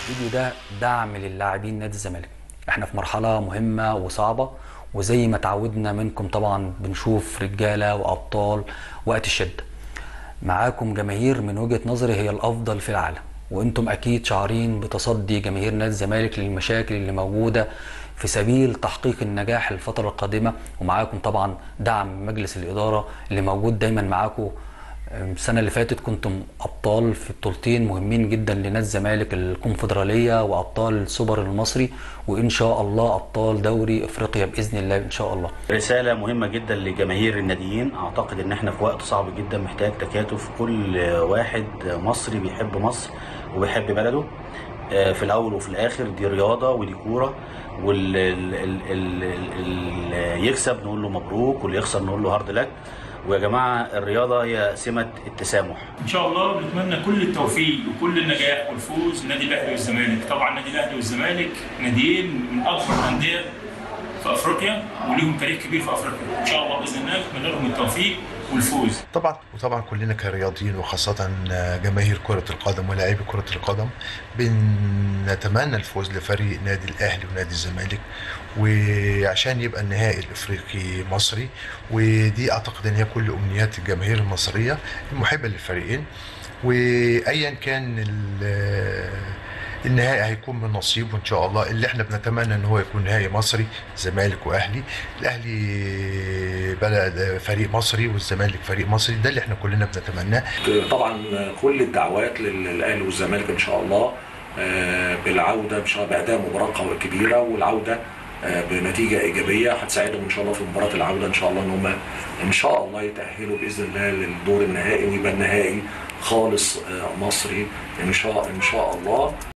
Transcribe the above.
الفيديو ده دعم للاعبين نادي الزمالك احنا في مرحلة مهمة وصعبة وزي ما تعودنا منكم طبعا بنشوف رجالة وأبطال وقت الشدة معاكم جماهير من وجهة نظري هي الأفضل في العالم وانتم أكيد شعارين بتصدي جماهير نادي الزمالك للمشاكل اللي موجودة في سبيل تحقيق النجاح الفترة القادمة ومعاكم طبعا دعم مجلس الإدارة اللي موجود دايما معاكم السنة اللي فاتت كنتم أبطال في بطولتين مهمين جدا لنادي الزمالك الكونفدرالية وأبطال السوبر المصري وإن شاء الله أبطال دوري إفريقيا بإذن الله إن شاء الله رسالة مهمة جدا لجماهير الناديين أعتقد إن إحنا في وقت صعب جدا محتاج تكاتف كل واحد مصري بيحب مصر وبيحب بلده آه، في الأول وفي الآخر دي رياضة ودي كورة واللي يكسب نقول له مبروك واللي يخسر نقول له هارد لك ويا جماعة الرياضة هي سمة التسامح ان شاء الله بنتمنى كل التوفيق وكل النجاح والفوز للنادي الاهلي والزمالك طبعا النادي الاهلي والزمالك ناديين من اكبر الانديه في افريقيا وليهم تاريخ كبير في افريقيا ان شاء الله باذن الله نتمنى لهم التوفيق والفوز طبعا وطبعا كلنا كرياضيين وخاصة جماهير كرة القدم ولاعيبي كرة القدم بنتمنى الفوز لفريق نادي الأهلي ونادي الزمالك وعشان يبقى النهائي الإفريقي مصري ودي أعتقد إن هي كل أمنيات الجماهير المصرية المحبة للفريقين وأيا كان ال- النهائي هيكون من نصيبه ان شاء الله اللي احنا بنتمنى ان هو يكون نهائي مصري زمالك واهلي الاهلي بلد فريق مصري والزمالك فريق مصري ده اللي احنا كلنا بنتمناه طبعا كل الدعوات للاهلي والزمالك ان شاء الله آه، بالعوده ان شاء الله باداء مباراه قوية كبيره والعوده آه، بنتيجه ايجابيه هتساعدهم ان شاء الله في مباراه العوده ان شاء الله ان هم ان شاء الله يتاهلوا باذن الله للدور النهائي ويبقى النهائي خالص آه، مصري ان شاء ان شاء الله